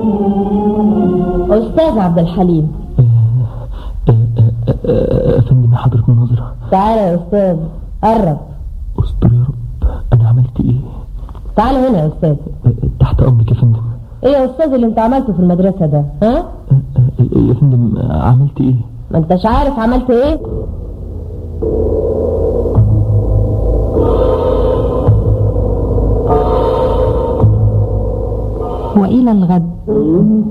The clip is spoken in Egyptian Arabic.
أستاذ عبد الحليم أفندم حضرة الناظرة تعالى يا أستاذ قرب استر يا رب أنا عملت إيه تعالى هنا يا أستاذ تحت أمرك يا فندم إيه يا أستاذ اللي أنت عملته في المدرسة ده ها يا فندم عملت إيه ما أنتش عارف عملت إيه وإلى الغد